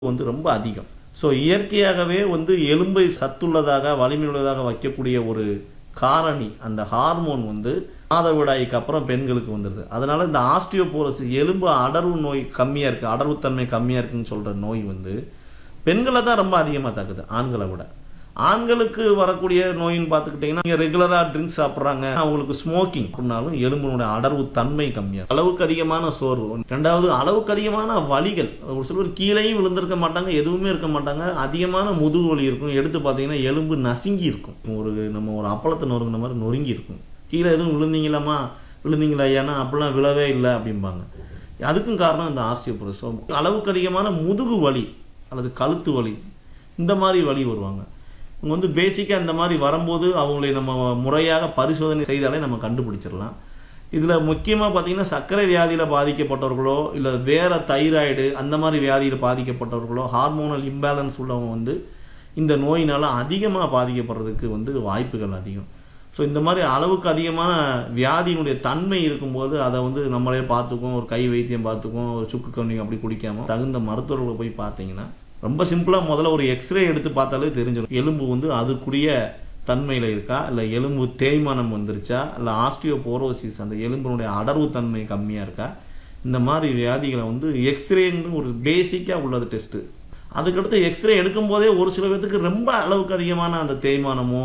வந்து ரொம்ப அதிகம் ஸோ இயற்கையாகவே வந்து எலும்பை சத்துள்ளதாக வலிமையுள்ளதாக வைக்கக்கூடிய ஒரு காரணி அந்த ஹார்மோன் வந்து மாதவிடாய்க்கு அப்புறம் பெண்களுக்கு வந்துடுது அதனால இந்த ஆஸ்டியோபோரோசிஸ் எலும்பு அடர்வு நோய் கம்மியாக இருக்குது அடர்வுத்தன்மை கம்மியாக இருக்குன்னு சொல்கிற நோய் வந்து பெண்களை தான் ரொம்ப அதிகமாக தாக்குது ஆண்களை விட ஆண்களுக்கு வரக்கூடிய நோயின்னு பார்த்துக்கிட்டிங்கன்னா நீங்கள் ரெகுலராக ட்ரிங்க்ஸ் சாப்பிட்றாங்க அவங்களுக்கு ஸ்மோக்கிங் அப்படின்னாலும் எலும்பினுடைய அடர்வு தன்மை கம்மியாக அளவுக்கு அதிகமான சோர்வு ரெண்டாவது அளவுக்கு அதிகமான வலிகள் ஒரு சிலர் கீழேயும் விழுந்திருக்க மாட்டாங்க எதுவுமே இருக்க மாட்டாங்க அதிகமான முதுகு வலி இருக்கும் எடுத்து பார்த்தீங்கன்னா எலும்பு நசுங்கி இருக்கும் ஒரு நம்ம ஒரு அப்பளத்தை நொறுங்கின மாதிரி நொறுங்கி இருக்கும் கீழே எதுவும் விழுந்தீங்களாமா விழுந்தீங்களா ஏன்னா அப்படிலாம் விழவே இல்லை அப்படிம்பாங்க அதுக்கும் காரணம் இந்த ஆஸ்டியோபோரோஸ் அளவுக்கு அதிகமான முதுகு வலி அல்லது கழுத்து வலி இந்த மாதிரி வலி வருவாங்க இவங்க வந்து பேசிக்காக இந்த மாதிரி வரும்போது அவங்களை நம்ம முறையாக பரிசோதனை செய்தாலே நம்ம கண்டுபிடிச்சிடலாம் இதில் முக்கியமாக பார்த்தீங்கன்னா சர்க்கரை வியாதியில் பாதிக்கப்பட்டவர்களோ இல்லை வேறு தைராய்டு அந்த மாதிரி வியாதியில் பாதிக்கப்பட்டவர்களோ ஹார்மோனல் இம்பேலன்ஸ் உள்ளவங்க வந்து இந்த நோயினால் அதிகமாக பாதிக்கப்படுறதுக்கு வந்து வாய்ப்புகள் அதிகம் ஸோ இந்த மாதிரி அளவுக்கு அதிகமான வியாதியினுடைய தன்மை இருக்கும்போது அதை வந்து நம்மளே பார்த்துக்குவோம் ஒரு கை வைத்தியம் பார்த்துக்குவோம் ஒரு சுக்கு கண்ணி அப்படி குடிக்காமல் தகுந்த மருத்துவர்களை போய் பார்த்தீங்கன்னா ரொம்ப சிம்பிளாக முதல்ல ஒரு எக்ஸ்ரே எடுத்து பார்த்தாலே தெரிஞ்சிடும் எலும்பு வந்து அதுக்குரிய தன்மையில் இருக்கா இல்லை எலும்பு தேய்மானம் வந்துருச்சா இல்லை ஆஸ்டியோபோரோசிஸ் அந்த எலும்பினுடைய அடர்வு தன்மை கம்மியாக இருக்கா இந்த மாதிரி வியாதிகளை வந்து எக்ஸ்ரேன்னு ஒரு பேசிக்காக உள்ளது டெஸ்ட்டு அதுக்கடுத்து எக்ஸ்ரே எடுக்கும்போதே ஒரு சில பேர்த்துக்கு ரொம்ப அளவுக்கு அதிகமான அந்த தேய்மானமோ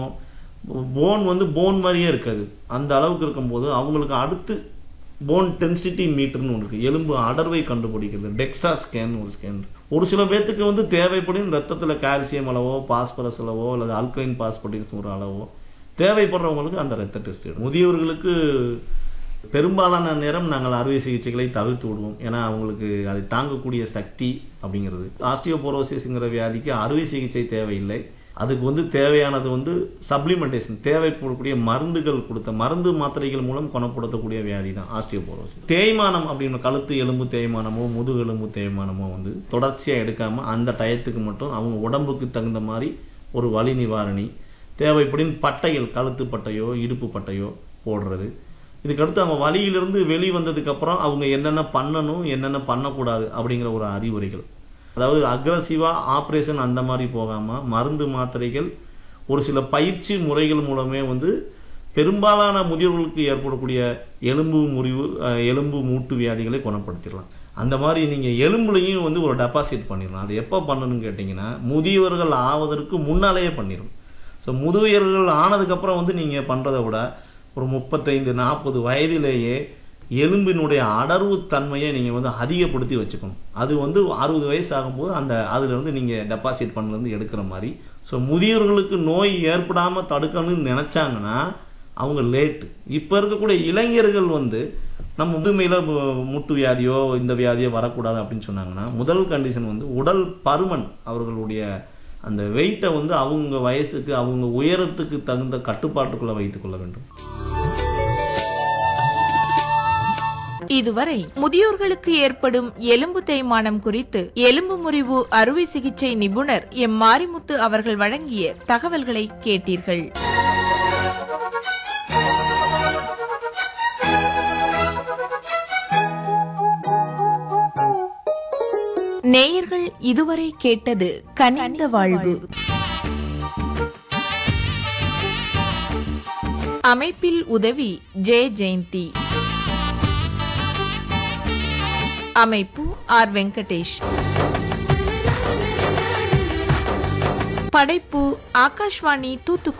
போன் வந்து போன் மாதிரியே இருக்காது அந்த அளவுக்கு இருக்கும்போது அவங்களுக்கு அடுத்து போன் டென்சிட்டி மீட்டர்னு ஒன்று இருக்குது எலும்பு அடர்வை கண்டுபிடிக்கிறது டெக்ஸா ஸ்கேன் ஒரு ஸ்கேன் ஒரு சில பேர்த்துக்கு வந்து தேவைப்படும் ரத்தத்தில் கால்சியம் அளவோ பாஸ்பரஸ் அளவோ அல்லது ஆல்கலைன் பாஸ்பரஸ் ஒரு அளவோ தேவைப்படுறவங்களுக்கு அந்த ரத்த டெஸ்ட் எடுக்கும் முதியவர்களுக்கு பெரும்பாலான நேரம் நாங்கள் அறுவை சிகிச்சைகளை தவிர்த்து விடுவோம் ஏன்னா அவங்களுக்கு அதை தாங்கக்கூடிய சக்தி அப்படிங்கிறது ஆஸ்டியோபோரோசிஸ்ங்கிற வியாதிக்கு அறுவை சிகிச்சை தேவையில்லை அதுக்கு வந்து தேவையானது வந்து சப்ளிமெண்டேஷன் தேவைப்படக்கூடிய மருந்துகள் கொடுத்த மருந்து மாத்திரைகள் மூலம் குணப்படுத்தக்கூடிய வியாதி தான் ஆஸ்டியோபோரோசிஸ் தேய்மானம் அப்படின்னு கழுத்து எலும்பு தேய்மானமோ முதுகு எலும்பு தேய்மானமோ வந்து தொடர்ச்சியாக எடுக்காமல் அந்த டயத்துக்கு மட்டும் அவங்க உடம்புக்கு தகுந்த மாதிரி ஒரு வலி நிவாரணி தேவைப்படின் பட்டைகள் கழுத்து பட்டையோ இடுப்பு பட்டையோ போடுறது இதுக்கடுத்து அவங்க வலியிலிருந்து வெளி வந்ததுக்கப்புறம் அவங்க என்னென்ன பண்ணணும் என்னென்ன பண்ணக்கூடாது அப்படிங்கிற ஒரு அறிவுரைகள் அதாவது அக்ரஸிவாக ஆப்ரேஷன் அந்த மாதிரி போகாமல் மருந்து மாத்திரைகள் ஒரு சில பயிற்சி முறைகள் மூலமே வந்து பெரும்பாலான முதியவர்களுக்கு ஏற்படக்கூடிய எலும்பு முறிவு அஹ், எலும்பு மூட்டு வியாதிகளை குணப்படுத்திடலாம் அந்த மாதிரி நீங்கள் எலும்புலையும் வந்து ஒரு டெபாசிட் பண்ணிடலாம் அது எப்போ பண்ணணும்னு கேட்டிங்கன்னா முதியவர்கள் ஆவதற்கு முன்னாலேயே பண்ணிடும் ஸோ முதியவர்கள் ஆனதுக்கப்புறம் வந்து நீங்கள் பண்ணுறதை விட ஒரு முப்பத்தைந்து நாற்பது வயதிலேயே எலும்பினுடைய அடர்வு தன்மையை நீங்கள் வந்து அதிகப்படுத்தி வச்சுக்கணும் அது வந்து அறுபது வயசு ஆகும்போது அந்த அதில் வந்து நீங்கள் டெபாசிட் பண்ணலேருந்து எடுக்கிற மாதிரி ஸோ முதியவர்களுக்கு நோய் ஏற்படாமல் தடுக்கணும்னு நினச்சாங்கன்னா அவங்க லேட்டு இப்போ இருக்கக்கூடிய இளைஞர்கள் வந்து நம்ம முதுமையில் முட்டு வியாதியோ இந்த வியாதியோ வரக்கூடாது அப்படின்னு சொன்னாங்கன்னா முதல் கண்டிஷன் வந்து உடல் பருமன் அவர்களுடைய அந்த வெயிட்டை வந்து அவங்க வயசுக்கு அவங்க உயரத்துக்கு தகுந்த கட்டுப்பாட்டுக்குள்ளே வைத்துக்கொள்ள வேண்டும் இதுவரை முதியோர்களுக்கு ஏற்படும் எலும்பு தேய்மானம் குறித்து எலும்பு முறிவு அறுவை சிகிச்சை நிபுணர் எம் மாரிமுத்து அவர்கள் வழங்கிய தகவல்களை கேட்டீர்கள் நேயர்கள் இதுவரை கேட்டது கனிந்த வாழ்வு அமைப்பில் உதவி ஜே ஜெயந்தி அமைப்பு ஆர் வெங்கடேஷ் படைப்பு ஆகாஷ்வாணி தூத்துக்குடி